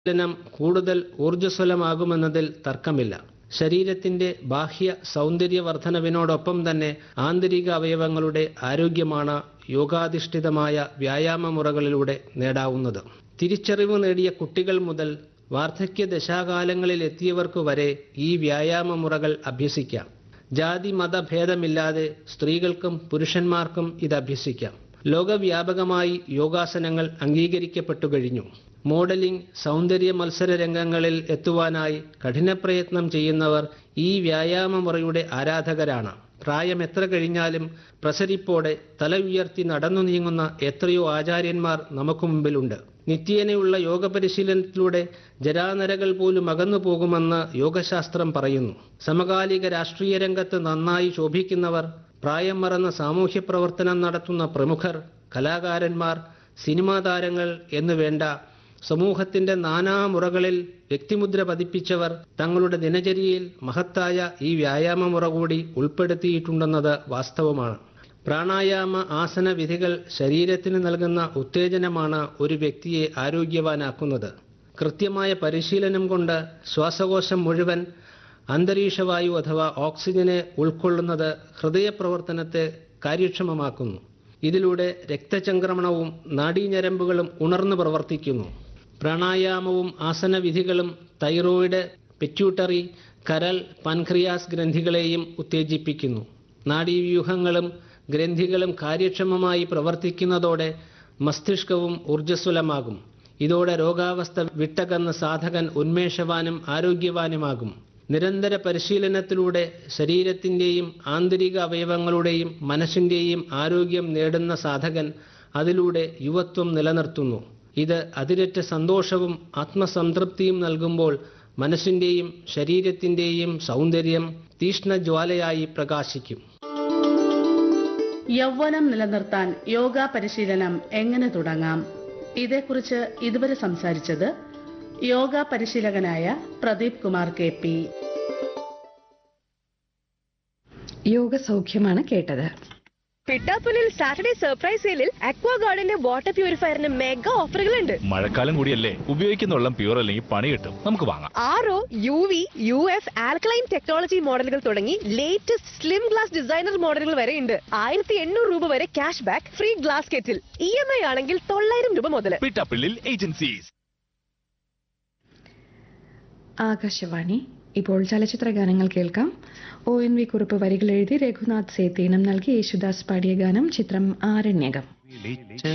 പരിശീലനം കൂടുതൽ ഊർജ്ജസ്വലമാകുമെന്നതിൽ തർക്കമില്ല ശരീരത്തിന്റെ ബാഹ്യ സൗന്ദര്യവർദ്ധനവിനോടൊപ്പം തന്നെ ആന്തരിക അവയവങ്ങളുടെ ആരോഗ്യമാണ് യോഗാധിഷ്ഠിതമായ വ്യായാമമുറകളിലൂടെ നേടാവുന്നത് തിരിച്ചറിവ് നേടിയ കുട്ടികൾ മുതൽ വാർദ്ധക്യ ദശാകാലങ്ങളിൽ എത്തിയവർക്കു വരെ ഈ വ്യായാമമുറകൾ അഭ്യസിക്കാം ജാതി മതഭേദമില്ലാതെ സ്ത്രീകൾക്കും പുരുഷന്മാർക്കും ഇത് അഭ്യസിക്കാം ലോകവ്യാപകമായി യോഗാസനങ്ങൾ അംഗീകരിക്കപ്പെട്ടു കഴിഞ്ഞു മോഡലിംഗ് സൗന്ദര്യ മത്സര രംഗങ്ങളിൽ എത്തുവാനായി കഠിനപ്രയത്നം ചെയ്യുന്നവർ ഈ വ്യായാമമുറയുടെ ആരാധകരാണ് പ്രായം എത്ര കഴിഞ്ഞാലും പ്രസരിപ്പോടെ തല ഉയർത്തി നടന്നു നീങ്ങുന്ന എത്രയോ ആചാര്യന്മാർ നമുക്ക് മുമ്പിലുണ്ട് നിത്യേനയുള്ള യോഗ പരിശീലനത്തിലൂടെ ജരാനരകൾ പോലും അകന്നു പോകുമെന്ന് യോഗശാസ്ത്രം പറയുന്നു സമകാലിക രാഷ്ട്രീയ രംഗത്ത് നന്നായി ശോഭിക്കുന്നവർ പ്രായം മറന്ന സാമൂഹ്യ പ്രവർത്തനം നടത്തുന്ന പ്രമുഖർ കലാകാരന്മാർ സിനിമാ താരങ്ങൾ എന്നു വേണ്ട സമൂഹത്തിന്റെ നാനാമുറകളിൽ വ്യക്തിമുദ്ര പതിപ്പിച്ചവർ തങ്ങളുടെ ദിനചര്യയിൽ മഹത്തായ ഈ വ്യായാമമുറ കൂടി ഉൾപ്പെടുത്തിയിട്ടുണ്ടെന്നത് വാസ്തവമാണ് പ്രാണായാമ ആസന വിധികൾ ശരീരത്തിന് നൽകുന്ന ഉത്തേജനമാണ് ഒരു വ്യക്തിയെ ആരോഗ്യവാനാക്കുന്നത് കൃത്യമായ പരിശീലനം കൊണ്ട് ശ്വാസകോശം മുഴുവൻ അന്തരീക്ഷവായു അഥവാ ഓക്സിജനെ ഉൾക്കൊള്ളുന്നത് ഹൃദയപ്രവർത്തനത്തെ കാര്യക്ഷമമാക്കുന്നു ഇതിലൂടെ രക്തചംക്രമണവും നാഡീഞരമ്പുകളും ഉണർന്നു പ്രവർത്തിക്കുന്നു പ്രാണായാമവും ആസനവിധികളും തൈറോയിഡ് പിറ്റ്യൂട്ടറി കരൾ പൻക്രിയാസ് ഗ്രന്ഥികളെയും ഉത്തേജിപ്പിക്കുന്നു നാഡീവ്യൂഹങ്ങളും ഗ്രന്ഥികളും കാര്യക്ഷമമായി പ്രവർത്തിക്കുന്നതോടെ മസ്തിഷ്കവും ഊർജ്ജസ്വലമാകും ഇതോടെ രോഗാവസ്ഥ വിട്ടകന്ന് സാധകൻ ഉന്മേഷവാനും ആരോഗ്യവാനുമാകും നിരന്തര പരിശീലനത്തിലൂടെ ശരീരത്തിൻ്റെയും ആന്തരിക അവയവങ്ങളുടെയും മനസ്സിൻ്റെയും ആരോഗ്യം നേടുന്ന സാധകൻ അതിലൂടെ യുവത്വം നിലനിർത്തുന്നു ഇത് അതിരറ്റ സന്തോഷവും ആത്മസംതൃപ്തിയും നൽകുമ്പോൾ മനസ്സിൻ്റെയും ശരീരത്തിൻ്റെയും സൗന്ദര്യം തീഷ്ണജ്വാലയായി പ്രകാശിക്കും യൗവനം നിലനിർത്താൻ യോഗ പരിശീലനം എങ്ങനെ തുടങ്ങാം ഇതേക്കുറിച്ച് ഇതുവരെ സംസാരിച്ചത് യോഗ പരിശീലകനായ പ്രദീപ് കുമാർ കെ പി യോഗ സൗഖ്യമാണ് കേട്ടത് പിട്ടാപ്പുലിൽ സാറ്റർഡേ സർപ്രൈസ് സെയിലിൽ അക്വാ ഗാർഡന്റെ വാട്ടർ പ്യൂരിഫയറിന് മെഗാ ഓഫറുകളുണ്ട് മഴക്കാലം കൂടിയല്ലേ ഉപയോഗിക്കുന്ന വെള്ളം പ്യൂർ അല്ലെങ്കിൽ പണി കിട്ടും നമുക്ക് വാങ്ങാം R O U V U F alkaline technology മോഡലുകൾ തുടങ്ങി ലേറ്റസ്റ്റ് സ്ലിം ഗ്ലാസ് ഡിസൈനർ മോഡലുകൾ വരെ ഉണ്ട് ആയിരത്തി എണ്ണൂറ് രൂപ വരെ cash back free glass kettle E M I ആണെങ്കിൽ തൊള്ളായിരം രൂപ മുതൽ പിട്ടാപ്പിള്ളിൽ ഏജൻസീസ് ആകാശവാണി ഇപ്പോൾ ചലച്ചിത്ര ഗാനങ്ങൾ കേൾക്കാം ഒ എൻ വി കുറിപ്പ് വരികൾ എഴുതി രഘുനാഥ് സേത്തീനം നൽകി യേശുദാസ് പാടിയ ഗാനം ചിത്രം ആരണ്യകം